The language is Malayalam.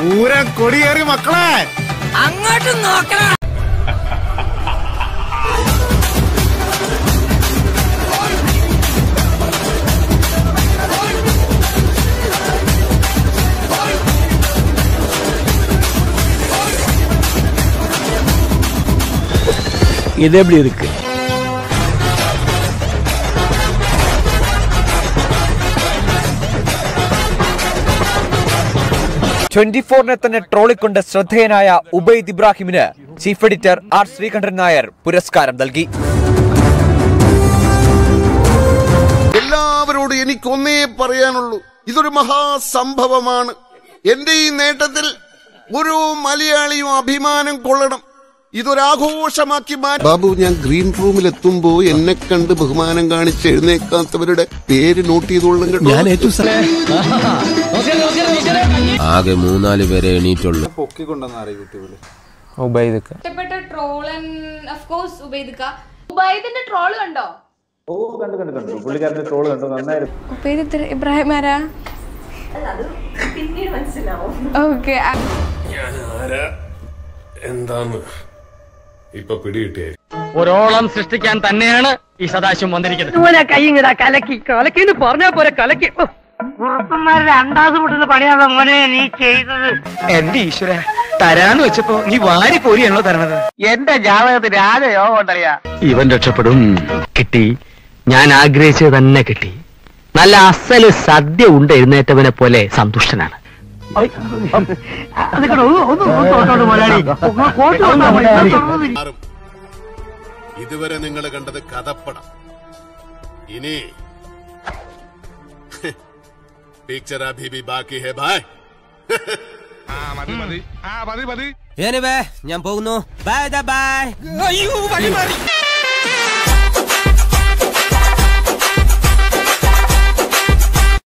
പൂരം കൊടിയേറി മക്കളെ അങ്ങോട്ട് നോക്കണം இது எப்படி இருக்கு ട്വന്റി ഫോറിനെ തന്നെ ട്രോളിക്കൊണ്ട് ശ്രദ്ധേയനായ ഉബൈദ് ഇബ്രാഹിമിന് chief editor R Sreekandan Nair പുരസ്കാരം നൽകി എല്ലാവരോടും എനിക്കൊന്നേ പറയാനുള്ളൂ ഇതൊരു മഹാസംഭവമാണ് എന്റെ ഈ നേട്ടത്തിൽ ഓരോ മലയാളിയും അഭിമാനം കൊള്ളണം ഇതൊരാഘോഷമാക്കി മാറ്റി ബാബു ഞാൻ ഗ്രീൻ റൂമിൽ എത്തുമ്പോ എന്നെ കണ്ട് ബഹുമാനം കാണിച്ച് എഴുന്നേക്കാത്തവരുടെ പേര് നോട്ട് ചെയ്തോളും കേട്ടോ ഞാൻ ഏറ്റവും സ- ആകെ മൂന്നാല് പേരെ എണീറ്റുള്ളൂ ഇഷ്ടപ്പെട്ട ട്രോൾ ഓഫ് കോഴ്സ് ഉബൈദിക്ക ഉബൈദിന്റെ ട്രോൾ കണ്ടോ ഉബൈദ് ഇബ്രാഹിം ആരാ ഓക്കെ എന്താന്ന് ഇപ്പൊ പിടികിട്ടിയേ ഒരോളം സൃഷ്ടിക്കാൻ തന്നെയാണ് ഈ സദാശിവം വന്നിരിക്കുന്നത് കൈങ്ങടാ കലക്കി കലക്കി പറഞ്ഞാ പോരെ കലക്കി രണ്ടാമത് വിട്ടുന്ന പണിയാണോ മോനെ നീ ചെയ്തത് എന്റെ ഈശ്വര തരാന്ന് വെച്ചപ്പോ നീ വാരി കോരിയാണല്ലോ തരണത് എന്റെ ജാതകത്തിന് രാജയോഗം ഉണ്ടറിയാ ഇവൻ രക്ഷപ്പെടും കിട്ടി ഞാൻ ആഗ്രഹിച്ചത് തന്നെ കിട്ടി നല്ല അസല് സദ്യ ഉണ്ട് എഴുന്നേറ്റവനെ പോലെ സന്തുഷ്ടനാണ് മാറും. ഇതുവരെ നിങ്ങൾ കണ്ടത് കഥപ്പടം ഇനി പിക്ചർ അഭി ഭി ബാക്കി ഹെ ഭായ് ഞാൻ പോകുന്നു ബൈ ബൈ